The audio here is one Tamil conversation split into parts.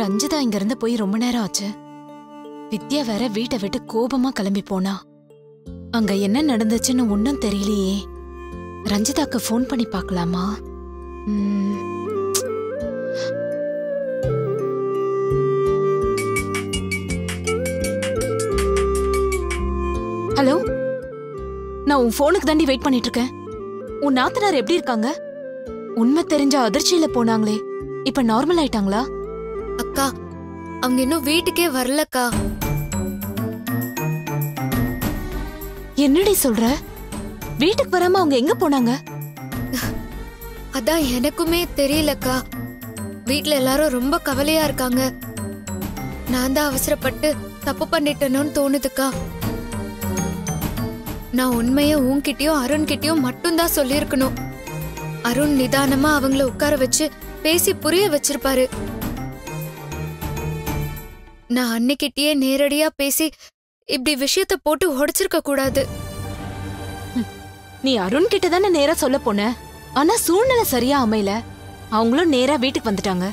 ரஞ்சிதா இங்க இருந்து போய் ரொம்ப நேரம் ஆச்சு வித்யா வேற வீட்டை விட்டு கோபமா கிளம்பி போனா அங்க என்ன நடந்துச்சுன்னு ஒன்னும் தெரியலையே ரஞ்சிதாக்கு ஃபோன் பண்ணி பார்க்கலாமா ம், ஹலோ நான் உன் ஃபோனுக்கு தாண்டி வெயிட் பண்ணிட்டு இருக்கேன் உன் நாத்தனார் எப்படி இருக்காங்க உண்மை தெரிஞ்ச அதிர்ச்சியில போனாங்களே இப்ப நார்மல் ஆயிட்டாங்களா அக்கா அவங்க இன்னும் வீட்டுக்கே வரலக்கா என்னடி சொல்ற வீட்டுக்கு வராம அவங்க எங்க போனாங்க அதான் எனக்குமே தெரியலக்கா வீட்ல எல்லாரும் ரொம்ப கவலையா இருக்காங்க நான் தான் அவசரப்பட்டு தப்பு பண்ணிட்டேனோன்னு தோணுதுக்கா நான் உண்மைய உன்கிட்டயும் அருண் கிட்டயும் மட்டும்தான் சொல்லியிருக்கணும் அருண் நிதானமா அவங்கள உட்கார வச்சு பேசி புரிய வச்சிருப்பாரு நான் அன்னைக்கிட்டயே நேரடியா பேசி இப்படி விஷயத்த போட்டு உடைச்சிருக்க கூடாது நீ அருண் கிட்ட தானே நேரா சொல்ல போன ஆனா சூழ்நிலை சரியா அமையல அவங்களும் நேரா வீட்டுக்கு வந்துட்டாங்க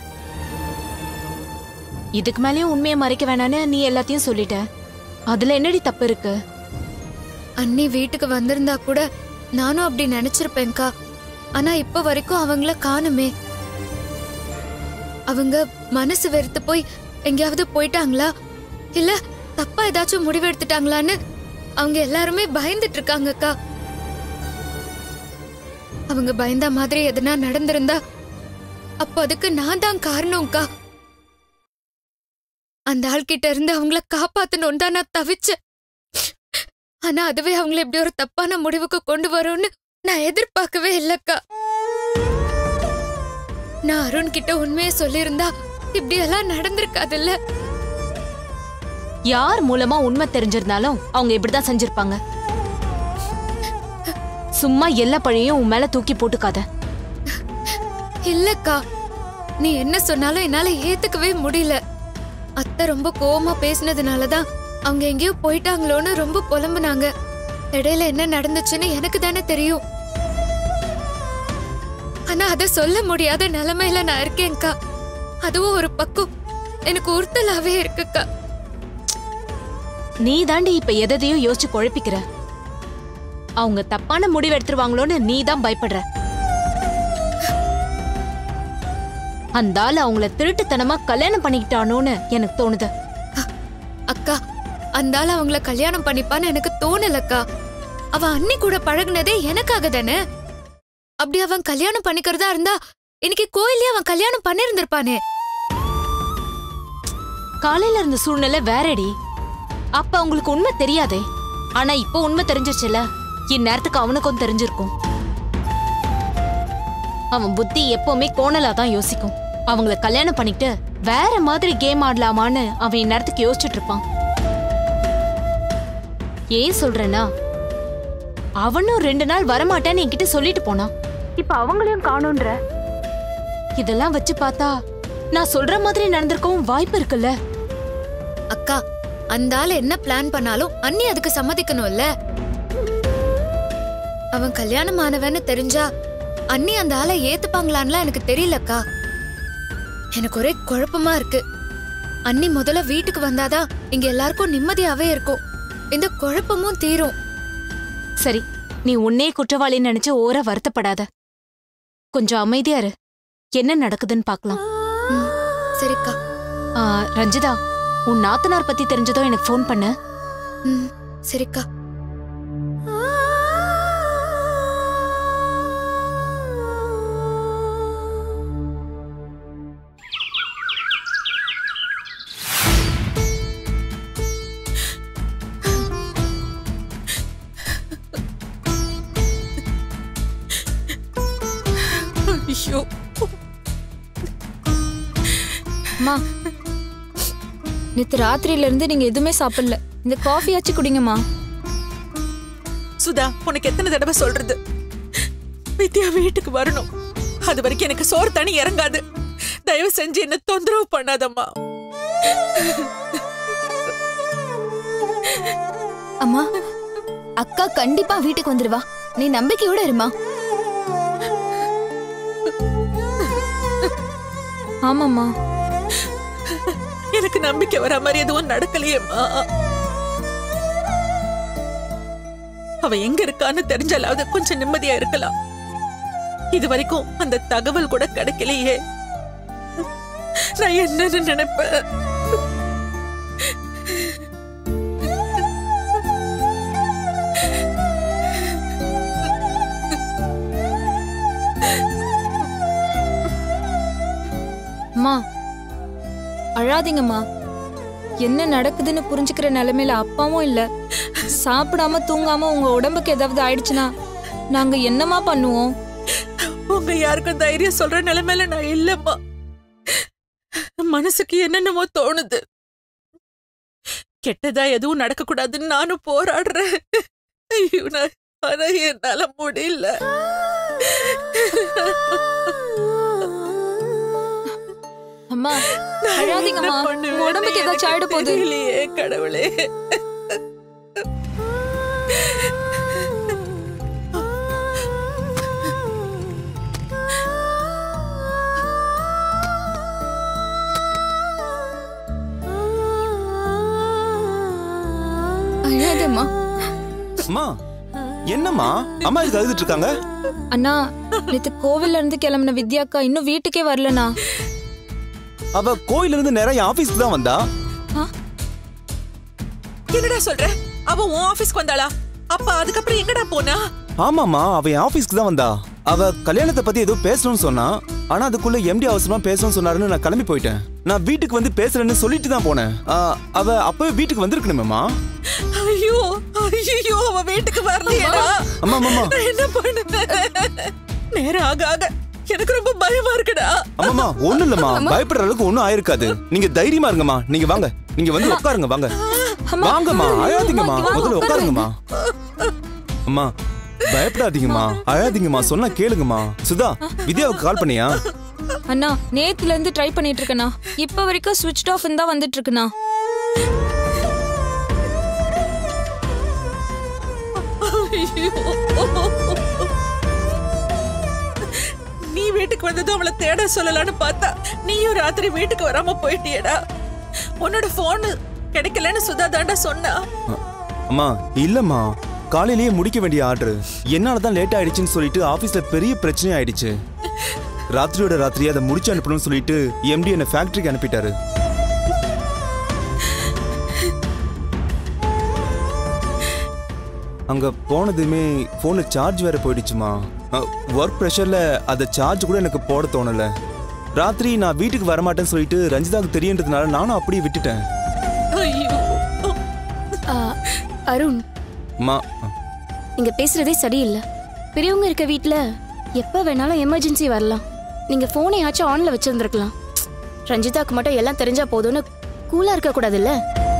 இதுக்கு மேலயும் உண்மையை மறைக்க வேணான்னு நீ எல்லாத்தையும் சொல்லிட்ட அதுல என்னடி தப்பு இருக்கு அண்ணி வீட்டுக்கு வந்திருந்தா கூட நானும் அப்படி நினைச்சிருப்பேன்க்கா ஆனா இப்ப வரைக்கும் அவங்கள காணுமே அவங்க மனசு வெறுத்து போய் எங்கேயாவது போயிட்டாங்களா இல்ல தப்பா ஏதாச்சும் முடிவெடுத்துட்டாங்களான்னு அவங்க எல்லாருமே பயந்துட்டு இருக்காங்கக்கா அவங்க பயந்த மாதிரி எதனா நடந்திருந்தா அப்ப அதுக்கு நான் தான் காரணம்க்கா அந்த ஆள்கிட்ட இருந்து அவங்கள காப்பாத்தணும்னு தான் நான் தவிச்சேன் ஆனா அதுவே அவங்கள இப்படி ஒரு தப்பான முடிவுக்கு கொண்டு வரும்னு நான் எதிர்பார்க்கவே இல்லக்கா நான் அருண் கிட்ட உண்மையை சொல்லியிருந்தா இப்படி எல்லாம் நடந்திருக்காதுல்ல யார் மூலமா உண்மை தெரிஞ்சிருந்தாலும் அவங்க இப்படிதான் செஞ்சிருப்பாங்க சும்மா எல்லா பழியும் உன் மேல தூக்கி போட்டுக்காத இல்லக்கா நீ என்ன சொன்னாலும் என்னால ஏத்துக்கவே முடியல அத்தை ரொம்ப கோவமா பேசினதுனாலதான் அவங்க எங்கேயோ போயிட்டாங்களோன்னு ரொம்ப புலம்புனாங்க இடையில என்ன நடந்துச்சுன்னு எனக்கு தானே தெரியும் ஆனா அத சொல்ல முடியாத நிலைமையில நான் இருக்கேன்க்கா அதுவும் ஒரு பக்கம் எனக்கு உறுத்தலாவே இருக்குக்கா நீ தாண்டி இப்ப எதையும் யோசிச்சு குழப்பிக்கிற அவங்க தப்பான முடிவு எடுத்துருவாங்களோன்னு நீ தான் பயப்படுற அந்த ஆள் அவங்கள திருட்டுத்தனமா கல்யாணம் பண்ணிக்கிட்டானோன்னு எனக்கு தோணுது அக்கா அந்த ஆள் அவங்கள கல்யாணம் பண்ணிப்பான்னு எனக்கு தோணலக்கா அவன் அண்ணி கூட பழகுனதே எனக்காக தானே அப்படி அவன் கல்யாணம் பண்ணிக்கிறதா இருந்தா இன்னைக்கு கோயிலே அவன் கல்யாணம் பண்ணிருந்திருப்பானே காலையில இருந்த சூழ்நிலை வேறடி அப்ப அவங்களுக்கு உண்மை தெரியாதே ஆனா இப்ப உண்மை தெரிஞ்சிருச்சுல இந்நேரத்துக்கு அவனுக்கும் தெரிஞ்சிருக்கும் அவன் புத்தி எப்பவுமே கோணலா தான் யோசிக்கும் அவங்கள கல்யாணம் பண்ணிக்கிட்டு வேற மாதிரி கேம் ஆடலாமான்னு அவன் இந்நேரத்துக்கு யோசிச்சுட்டு இருப்பான் ஏன் சொல்றேன்னா அவனும் ரெண்டு நாள் வரமாட்டேன்னு என்கிட்ட சொல்லிட்டு போனான் இப்ப அவங்களையும் காணோன்ற இதெல்லாம் வச்சு பார்த்தா நான் சொல்ற மாதிரி நடந்திருக்கவும் வாய்ப்பு இருக்குல்ல அக்கா அந்த ஆள் என்ன பிளான் பண்ணாலும் அண்ணி அதுக்கு சம்மதிக்கணும்ல அவன் கல்யாணம் ஆனவன்னு தெரிஞ்சா அண்ணி அந்த ஆளை ஏத்துப்பாங்களான்லாம் எனக்கு தெரியலக்கா எனக்கு ஒரே குழப்பமா இருக்கு அண்ணி முதல்ல வீட்டுக்கு வந்தாதான் இங்க எல்லாருக்கும் நிம்மதியாவே இருக்கும் இந்த குழப்பமும் தீரும் சரி நீ உன்னே குற்றவாளின்னு நினைச்சு ஓர வருத்தப்படாத கொஞ்சம் அமைதியா இரு என்ன நடக்குதுன்னு பார்க்கலாம் ம், சரிக்கா ஆ, ரஞ்சிதா உன் நாத்தனார் பத்தி தெரிஞ்சதும் எனக்கு ஃபோன் பண்ணு ம் சரிக்கா ஐயோ அம்மா நேத்து ராத்திரியில இருந்து நீங்க எதுவுமே சாப்பிடல இந்த காஃபி ஆச்சு குடிங்கம்மா சுதா உனக்கு எத்தனை தடவை சொல்றது வித்யா வீட்டுக்கு வரணும் அது வரைக்கும் எனக்கு சோறு தண்ணி இறங்காது தயவு செஞ்சு என்ன தொந்தரவு பண்ணாதம்மா அம்மா அக்கா கண்டிப்பா வீட்டுக்கு வந்துருவா நீ நம்பிக்கையோட இருமா ஆமாம்மா எனக்கு நம்பிக்கை வர மாதிரி எதுவும் நடக்கலையேம்மா அவ எங்க இருக்கான்னு தெரிஞ்சாலாவது கொஞ்சம் நிம்மதியா இருக்கலாம் இது வரைக்கும் அந்த தகவல் கூட கிடைக்கலையே நான் என்னன்னு நினைப்பேன் அம்மா அழாதீங்கம்மா என்ன நடக்குதுன்னு புரிஞ்சுக்கிற நிலைமையில அப்பாவும் இல்ல சாப்பிடாம தூங்காம உங்க உடம்புக்கு ஏதாவது ஆயிடுச்சுன்னா நாங்க என்னம்மா பண்ணுவோம் உங்க யாருக்கும் தைரியம் சொல்ற நிலைமையில நான் இல்லம்மா மனசுக்கு என்னென்னமோ தோணுது கெட்டதா எதுவும் நடக்க கூடாதுன்னு நானும் போராடுறேன் ஐயோ, நான் ஆனா என்னால முடியல அம்மா நான் அழாதீங்கம்மா என்ன உங்க பண்ணுவேன்னு உடம்புக்கு ஏதாச்சும் ஆயிட எனக்கு போகுது தெரியலையே கடவுளே அழாதம்மா அம்மா என்னம்மா அம்மா இதுக்கு அழுதுட்டு இருக்காங்க அண்ணா நேத்து கோவில்ல இருந்து கிளம்பின வித்யாக்கா இன்னும் வீட்டுக்கே வரலண்ணா அவ கோயில்ல இருந்து நேரா என் ஆபீஸ்க்கு தான் வந்தா என்னடா சொல்ற அவ உன் ஆபீஸ்க்கு வந்தாளா அப்ப அதுக்கப்புறம் எங்கடா போனா ஆமாமா அவ என் ஆபீஸ்க்கு தான் வந்தா அவ கல்யாணத்தை பத்தி ஏதோ பேசணும்னு சொன்னா ஆனா அதுக்குள்ள எம்டி அவசரமா பேசணும்னு சொன்னாருன்னு நான் கிளம்பி போயிட்டேன் நான் வீட்டுக்கு வந்து பேசுறேன்னு சொல்லிட்டு தான் போனேன் ஆ, அவ அப்பவே வீட்டுக்கு வந்திருக்கணுமேம்மா ஐயோ ஐயோ அவ வீட்டுக்கு வரலையேடா அம்மா அம்மா நான் என்ன பண்ணுவேன் நேரம் ஆக ஆக எனக்கு ரொம்ப பயமா இருக்குடா அம்மாமா ஒண்ணும் இல்லம்மா பயப்படுற அளவுக்கு ஒண்ணும் ஆயிருக்காது நீங்க தைரியமா இருங்கம்மா நீங்க வாங்க நீங்க வந்து உட்காருங்க வாங்க வாங்கம்மா அழாதீங்கம்மா இங்க வாங்க, முதல்ல உட்காருங்கம்மா அம்மா பயப்படாதீங்கம்மா அழாதீங்கம்மா சொன்னா கேளுங்கம்மா சுதா வித்யாவுக்கு கால் பண்ணியா அண்ணா நேத்துல இருந்து ட்ரை பண்ணிட்டு இருக்கேண்ணா இப்ப வரைக்கும் சுவிட்ச் ஆஃப் தான் வந்துட்டு இருக்குண்ணா ஐயோ. நீ வீட்டுக்கு வந்ததும் அவளை தேட சொல்லலாம்னு பார்த்தா நீயும் ராத்திரி வீட்டுக்கு வராம போயிட்டியேடா உன்னோட போன் கிடைக்கலன்னு சுதா தாண்டா சொன்னா அ- அம்மா இல்லம்மா காலையிலேயே முடிக்க வேண்டிய ஆர்டர் என்னால தான் லேட் ஆயிடுச்சுன்னு சொல்லிட்டு ஆபீஸ்ல பெரிய பிரச்சனை ஆயிடுச்சு ராத்திரியோட ராத்திரி அதை முடிச்சு அனுப்பணும்னு சொல்லிட்டு எம்டி என்ன ஃபேக்டரிக்கு அனுப்பிட்டாரு அங்க போனதுமே போன்ல சார்ஜ் வேற போயிடுச்சுமா ஒர்க் ப்ரெஷர்ல அதை சார்ஜ் கூட எனக்கு போட தோணல ராத்திரி நான் வீட்டுக்கு வரமாட்டேன்னு சொல்லிட்டு ரஞ்சிதாவுக்கு தெரியுன்றதுனால நானும் அப்படியே விட்டுட்டேன் ஐயோ ஆ, அருண் அம்மா நீங்க பேசுறதே சரியில்லை பெரியவங்க இருக்க வீட்ல எப்ப வேணாலும் எமர்ஜென்சி வரலாம் நீங்க போனையாச்சும் ஆன்ல வச்சிருந்திருக்கலாம் ரஞ்சிதாக்கு மட்டும் எல்லாம் தெரிஞ்சா போதும்னு கூலா இருக்க கூடாதுல்ல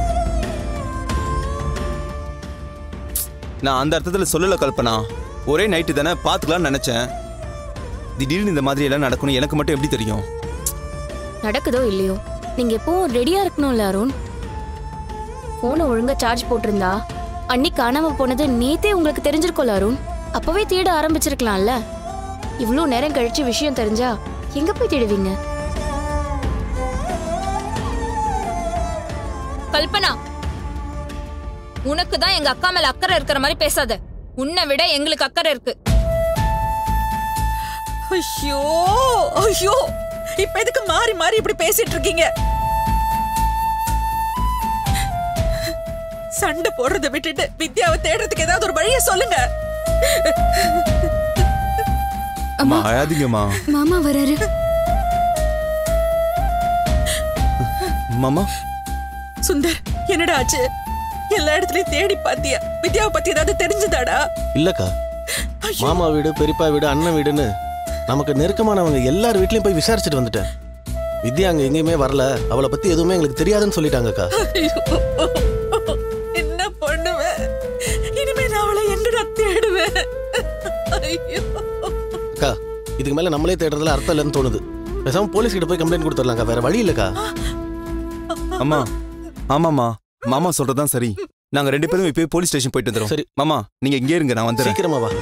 நான் அந்த அர்த்தத்துல சொல்லல கல்பனா ஒரே நைட்டு தானே பார்த்துக்கலாம்னு நினைச்சேன் திடீர்னு இந்த மாதிரி எல்லாம் நடக்கணும் எனக்கு மட்டும் எப்படி தெரியும் நடக்குதோ இல்லையோ நீங்க எப்பவும் ரெடியா இருக்கணும்ல அருண் போனை ஒழுங்கா சார்ஜ் போட்டிருந்தா அன்னி காணாம போனது நேத்தே உங்களுக்கு தெரிஞ்சிருக்கும்ல அருண் அப்பவே தேட ஆரம்பிச்சிருக்கலாம்ல இவ்ளோ நேரம் கழிச்சு விஷயம் தெரிஞ்சா எங்க போய் தேடுவீங்க கல்பனா உனக்கு தான் எங்க அக்கா மேல அக்கறை இருக்கிற மாதிரி பேசாத உன்னை விட எங்களுக்கு அக்கறை இருக்கு ஐயோ ஐயோ இப்ப எதுக்கு மாறி மாறி இப்படி பேசிட்டு இருக்கீங்க சண்டை போடுறதை விட்டுட்டு வித்யாவை தேடுறதுக்கு ஏதாவது ஒரு வழியை சொல்லுங்க அம்மா அழாதீங்கம்மா மாமா வராரு மாமா சுந்தர் என்னடா ஆச்சு எல்லா இடத்துலயும் தேடி பாத்தியா வித்யாவை பத்தி ஏதாவது தெரிஞ்சுதாடா இல்லக்கா மாமா வீடு பெரியப்பா வீடு அண்ணன் வீடுன்னு நமக்கு நெருக்கமானவங்க எல்லார் வீட்லயும் போய் விசாரிச்சுட்டு வந்துட்டேன் வித்யா அங்க எங்கேயுமே வரல அவளை பத்தி எதுவுமே எங்களுக்கு தெரியாதுன்னு சொல்லிட்டாங்கக்கா ஐயோ, என்ன பண்ணுவேன் இனிமே நான் அவளை எங்கடா தேடுவேன் ஐயோ அக்கா இதுக்கு மேல நம்மளே தேடுறதுல அர்த்தம் இல்லைன்னு தோணுது பேசாம போலீஸ் கிட்ட போய் கம்ப்ளைண்ட் கொடுத்துடலாம்க்கா வேற வழி இல்லக்கா அம்மா ஆமாம்மா மாமா சொல்றதுதான் சரி நாங்க ரெண்டு பேரும் இப்போயே போலீஸ் ஸ்டேஷன் போயிட்டு வந்துடும் சரி. மாமா நீங்க இங்கே இருங்க நான் வந்துடுறேன் சீக்கிரமா வா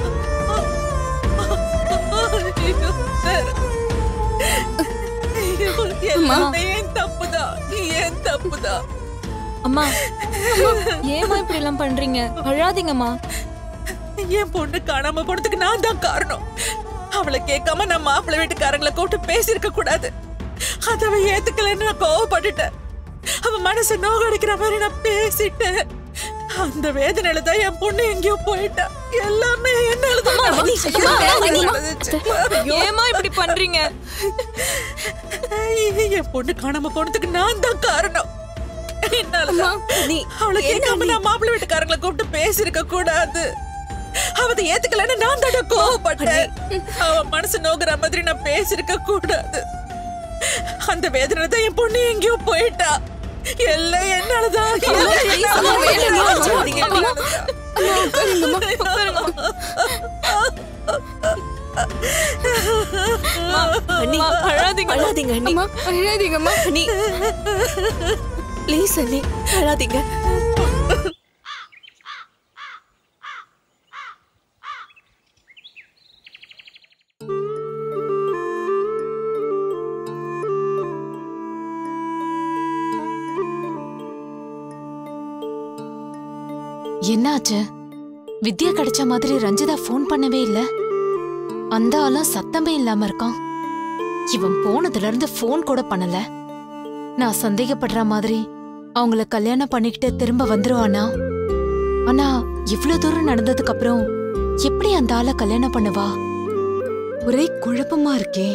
ஐயோ, சார். ஐயோ, எல்லாமே என் தப்புதான் என் தப்பு அமுதா அம்மா அம்மா, ஏம்மா இப்படி எல்லாம் பண்றீங்க அழாதீங்கம்மா என் பொண்ணு காணாம போனதுக்கு நான் தான் காரணம் அவளை கேட்காம நான் மாப்பிள்ளை வீட்டுக்காரங்களை கூப்பிட்டு பேசியிருக்க கூடாது அத அவ ஏத்துக்கலன்னு நான் கோவப்பட்டுட்டேன் அவ மனசு நோகடிக்கிற மாதிரி நான் பேசிட்டேன் அந்த வேதனையில தான் என் பொண்ணு எங்கேயோ போயிட்டா எல்லாமே என்னால தான் நடந்துச்சு. ஏம்மா இப்படி பண்றீங்க என் பொண்ணு காணாம போனதுக்கு நான் தான் காரணம் என்னாலதான் அவளை கேட்காம நான் மாப்பிள்ளை வீட்டுக்காரங்களை கூப்பிட்டு பேசியிருக்க கூடாது அவ அதை ஏத்துக்கலன்னு நான் தட கோவப்பட்டேன் அவ மனசு நோகுற மாதிரி நான் பேசியிருக்க கூடாது அந்த வேதனை தான் என் பொண்ணு எங்கேயோ போயிட்டா எல்லாம் என்னாலதான் எல்லாம் என்னாலதான். அண்ணி அழாதீங்க. அழாதீங்க அண்ணி அழாதீங்கம்மா அண்ணி ப்ளீஸ் அண்ணி அழாதீங்க என்னாச்சு வித்யா கிடைச்ச மாதிரி ரஞ்சிதா ஃபோன் பண்ணவே இல்ல அந்த ஆளும் சத்தமே இல்லாம இருக்கான் இவன் போனதுல இருந்து ஃபோன் கூட பண்ணல நான் சந்தேகப்படுற மாதிரி அவங்கள கல்யாணம் பண்ணிக்கிட்டு திரும்ப வந்துருவானா ஆனா இவ்ளோ தூரம் நடந்ததுக்கு அப்புறம் எப்படி அந்த ஆளை கல்யாணம் பண்ணுவா ஒரே குழப்பமா இருக்கே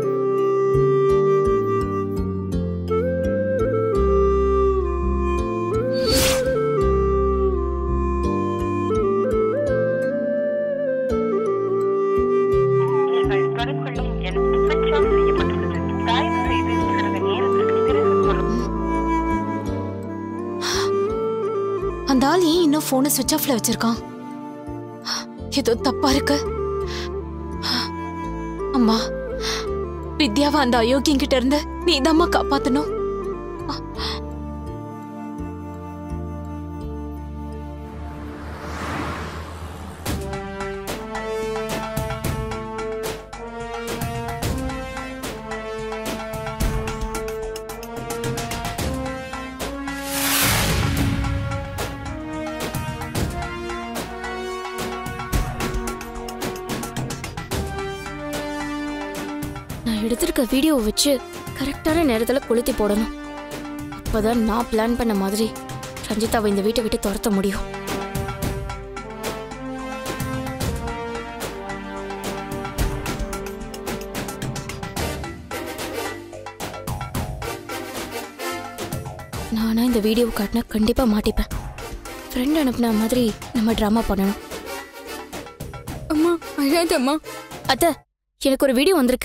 நீங்கள் தொடர்பு கொள்ளும் எண் சுவிட்ச் ஆஃப் செய்யப்பட்டுள்ளது தயவு செய்து சிறிது நேரத்திற்கு பிறகு தொடர்பு அந்த ஆள் ஏன் இன்னும் போனை சுவிட்ச் ஆஃப்ல வச்சிருக்கான் ஏதோ தப்பா இருக்கு அம்மா வித்யாவை அந்த அயோக்கியம் கிட்ட இருந்து நீதாம்மா காப்பாத்தணும் நான் எடுத்திருக்க வீடியோவை வச்சு கரெக்டான நேரத்துல கொளுத்தி போடணும் அப்பதான் நான் பிளான் பண்ண மாதிரி ரஞ்சிதாவை இந்த வீட்டை விட்டு துரத்த முடியும் நானா இந்த வீடியோ காட்டினா கண்டிப்பா மாட்டிப்பேன் ஃப்ரெண்ட் அனுப்புன மாதிரி நம்ம ட்ராமா பண்ணணும் அம்மா அழாதம்மா அத்தை எனக்கு ஒரு வீடியோ வந்திருக்கு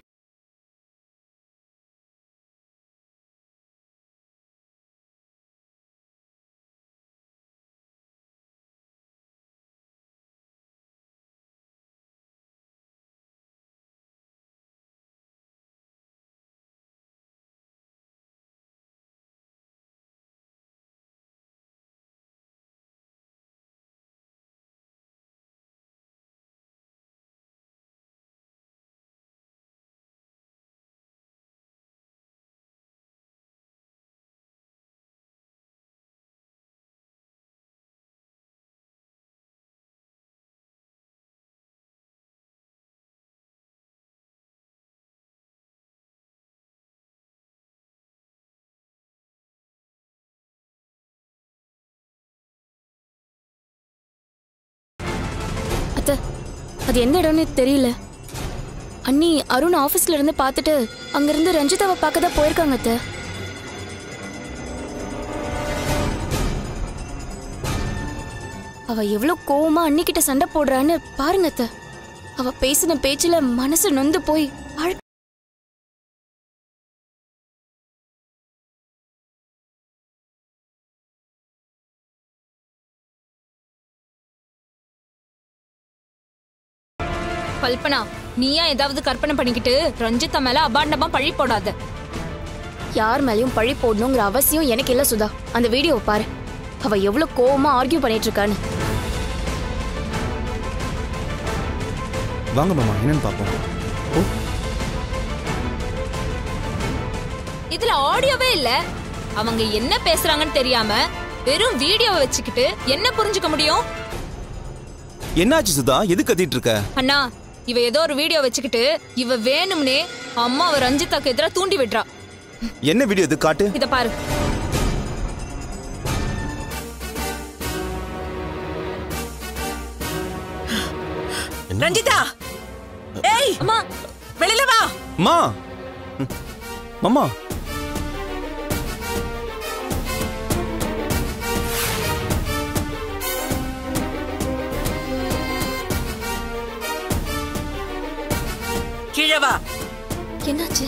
அத்தை அது எந்த இடம்னு தெரியல அண்ணி அருண் ஆபீஸ்ல இருந்து பார்த்துட்டு அங்கிருந்து ரஞ்சிதாவை பார்க்க தான் போயிருக்காங்க அத்தை அவ எவ்வளவு கோவமா அண்ணிக்கிட்ட சண்டை போடுறான்னு பாருங்க அத்தை அவ பேசின பேச்சுல மனசு நொந்து போய் அழ கல்பனா நீயா ஏதாவது கற்பனை பண்ணிக்கிட்டு ரஞ்சிதா மேல அபாண்டமா பழி போடாத யார் மேலயும் பழி போடணுங்கிற அவசியம் எனக்கு இல்ல சுதா அந்த வீடியோவை பாரு அவ எவ்வளவு கோவமா ஆர்கியூ பண்ணிட்டு இருக்கான்னு வாங்க மாமா என்னன்னு பார்ப்போம் இதுல ஆடியோவே இல்ல அவங்க என்ன பேசுறாங்கன்னு தெரியாம வெறும் வீடியோவை வச்சுக்கிட்டு என்ன புரிஞ்சுக்க முடியும் என்னாச்சு சுதா எது கத்திட்டு இருக்க அண்ணா இவ ஏதோ ஒரு வீடியோ வச்சுக்கிட்டு இவ வேணும்னே அம்மாவை ரஞ்சிதாக்கு எதிரா தூண்டி விடுறா என்ன வீடியோ இது காட்டு இத பாரு ரஞ்சிதா ஏய் அம்மா வெளியில வா மா ம். மாமா கீழே வா என்னாச்சு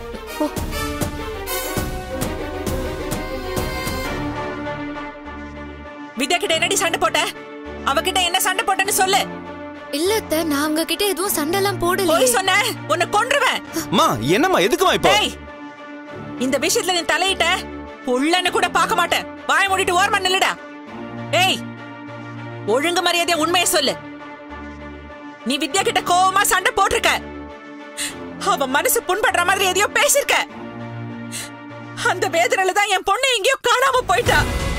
வித்யா கிட்ட என்னடி சண்டை போட்ட அவகிட்ட என்ன சண்டை போட்டேன்னு சொல்லு இல்ல அத்தை நான் அவங்க கிட்ட எதுவும் சண்டைலாம் போடல போய் சொன்ன உன்னை கொன்றுவேன் மா என்னம்மா எதுக்குமா இப்போ டேய் இந்த விஷயத்துல நீ தலையிட்ட புள்ளன்னு கூட பார்க்க மாட்டேன் வாய மூடிட்டு ஓரமா நில்லுடா ஏய் ஒழுங்கு மரியாதையா உண்மையை சொல்லு நீ வித்யா கிட்ட கோவமா சண்டை போட்டிருக்க அவ மனசு புண்படுற மாதிரி எதையோ பேசிருக்க அந்த வேதனையில தான் என் பொண்ணு எங்கேயோ காணாம போயிட்டா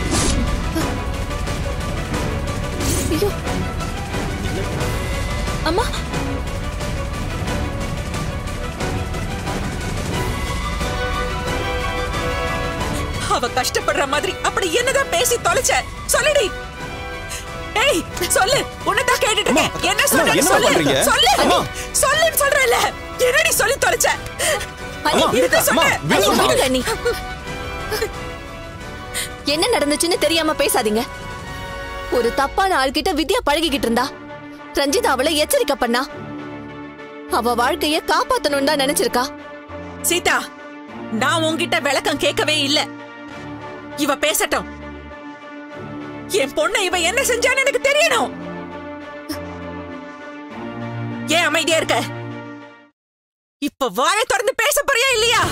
அம்மா அவ கஷ்டப்படுற மாதிரி அப்படி என்னதான் பேசி தொலைச்ச சொல்லுடி ஏய் சொல்லு உன்னதான் கேட்டுட்டு இருக்கேன் அம்மா, என்ன அம்மா, சொல்றேன்னு என்னம்மா சொல்லு பண்றீங்க? சொல்லு அம்மா. சொல்லுன்னு சொல்றேன்ல என்னடி சொல்லி தொலைச்ச அம்மா, இதுதான் அம்மா, சொன்னேன். விடுமா. விடுங்க நீ என்ன நடந்துச்சுன்னு தெரியாம பேசாதீங்க ஒரு தப்பான ஆள்கிட்ட வித்யா பழகிக்கிட்டு இருந்தா ரஞ்சிதா அவளை எச்சரிக்கை பண்ணா அவ வாழ்க்கைய காப்பாத்தணும்னு தான் நினைச்சிருக்கா சீதா நான் உன்கிட்ட விளக்கம் கேட்கவே இல்ல இவ பேசட்டும் என் பொண்ணை இவ என்ன செஞ்சான்னு எனக்கு தெரியணும் ஏன் அமைதியா இருக்க இப்ப வாயை திறந்து பேச போறியா இல்லையா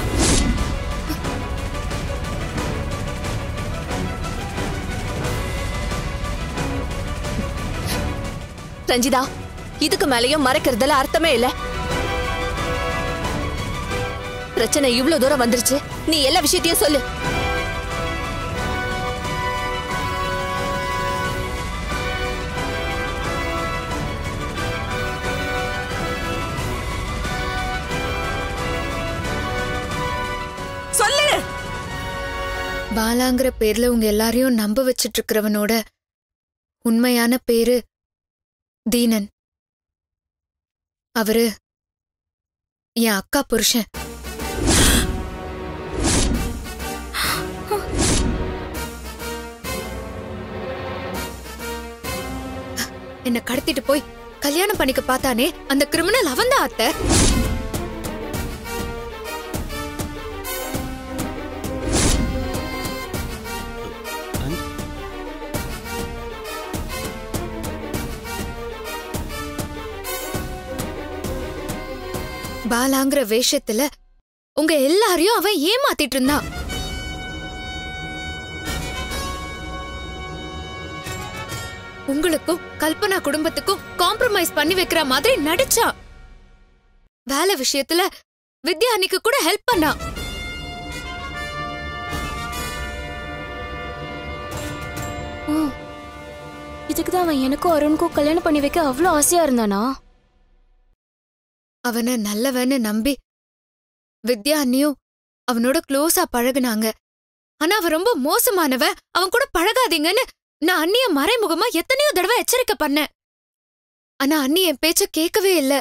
ரஞ்சிதா இதுக்கு மேலயும் மறைக்கிறதுல அர்த்தமே இல்ல பிரச்சனை இவ்ளோ தூரம் வந்துருச்சு நீ எல்லா விஷயத்தையும் சொல்லு சொல்லு பாலாங்கிற பேர்ல உங்க எல்லாரையும் நம்ப வச்சிட்டு இருக்கிறவனோட உண்மையான பேரு தீனன் அவரு என் அக்கா புருஷன் என்ன கடத்திட்டு போய் கல்யாணம் பண்ணிக்க பார்த்தானே அந்த கிரிமினல் அவன்தான் அத்தை பாலாங்கிற வேஷத்துல உங்க எல்லாரையும் அவன் ஏமாத்திட்டு இருந்தான் உங்களுக்கும் கல்பனா குடும்பத்துக்கும் காம்ப்ரமைஸ் பண்ணி வைக்கிற மாதிரி நடிச்சான் வேலை விஷயத்துல வித்யா அன்னைக்கு கூட ஹெல்ப் பண்ணா ஓ இதுக்கு தான் அவன் எனக்கும் அருணுக்கும் கல்யாணம் பண்ணி வைக்க அவ்வளோ ஆசையா இருந்தானா அவனை நல்லவன்னு நம்பி வித்யா அண்ணியும் அவனோட க்ளோஸா பழகுனாங்க ஆனா அவன் ரொம்ப மோசமானவன் அவன் கூட பழகாதீங்கன்னு நான் அண்ணிய மறைமுகமா எத்தனையோ தடவை எச்சரிக்கை பண்ணேன் ஆனா அண்ணி என் பேச்ச கேட்கவே இல்ல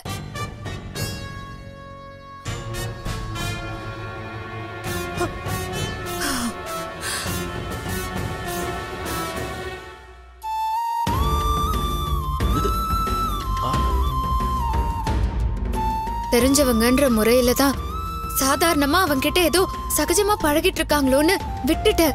தெரிஞ்சவங்கன்ற முறையில தான் சாதாரணமா அவன்கிட்ட ஏதோ சகஜமா பழகிட்டு இருக்காங்களோன்னு விட்டுட்டேன்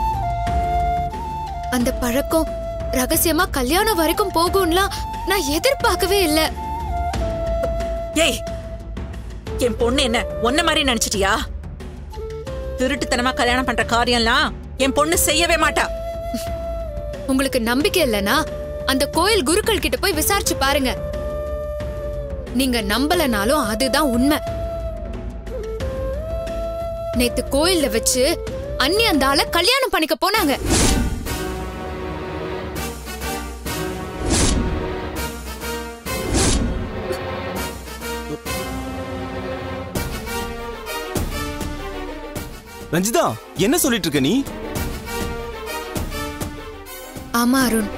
அந்த பழக்கம் ரகசியமா கல்யாணம் வரைக்கும் போகும்லாம் நான் எதிர்பார்க்கவே இல்ல ஏய் என் பொண்ணு என்ன ஒன்ன மாதிரி நினைச்சிட்டியா திருட்டுத்தனமா கல்யாணம் பண்ற காரியம்லாம் என் பொண்ணு செய்யவே மாட்டா உங்களுக்கு நம்பிக்கை இல்லனா அந்த கோயில் குருக்கள் கிட்ட போய் விசாரிச்சு பாருங்க நீங்க நம்பலனாலும் அதுதான் உண்மை நேத்து கோயில்ல வச்சு அண்ணி அந்த ஆளை கல்யாணம் பண்ணிக்க போனாங்க ரஞ்சிதா என்ன சொல்லிட்டு இருக்க நீ ஆமா அருண்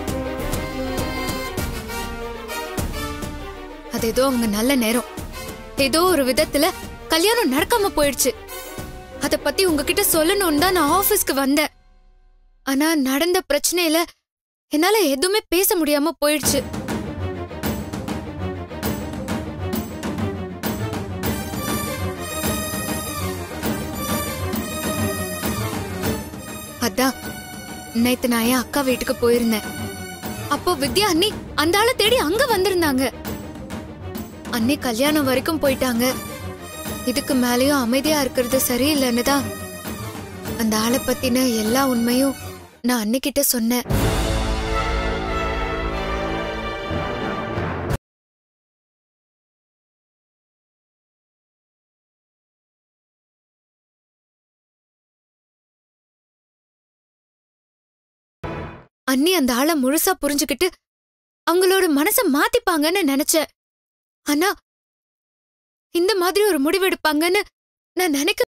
அது ஏதோ அவங்க நல்ல நேரம் ஏதோ ஒரு விதத்துல கல்யாணம் நடக்காம போயிடுச்சு அத பத்தி உங்ககிட்ட சொல்லணும்னு தான் நான் ஆபீஸ்க்கு வந்தேன் ஆனா நடந்த பிரச்சனையில என்னால எதுவுமே பேச முடியாம போயிடுச்சு அதான் நேத்து நான் என் அக்கா வீட்டுக்கு போயிருந்தேன் அப்போ வித்யா அண்ணி அந்த ஆளை தேடி அங்க வந்திருந்தாங்க அண்ணி கல்யாணம் வரைக்கும் போயிட்டாங்க இதுக்கு மேலயும் அமைதியா இருக்கிறது சரியில்லைன்னு தான் அந்த ஆளை பத்தின எல்லா உண்மையும் நான் அன்னிக்கிட்ட சொன்னேன் அண்ணி அந்த ஆளை முழுசா புரிஞ்சுக்கிட்டு அவங்களோட மனச மாத்திப்பாங்கன்னு நினைச்சேன் ஆனா இந்த மாதிரி ஒரு முடிவெடுப்பாங்கன்னு நான் நினைக்க